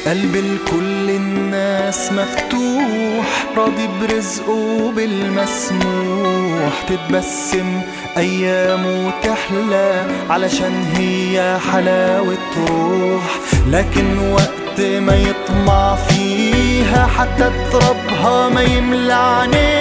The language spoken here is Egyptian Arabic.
قلب لكل الناس مفتوح راضي برزقه بالمسموح تتبسم أيامه تحلى علشان هي حلاوة روح لكن وقت ما يطمع فيها حتى تربها ما يملى عينيه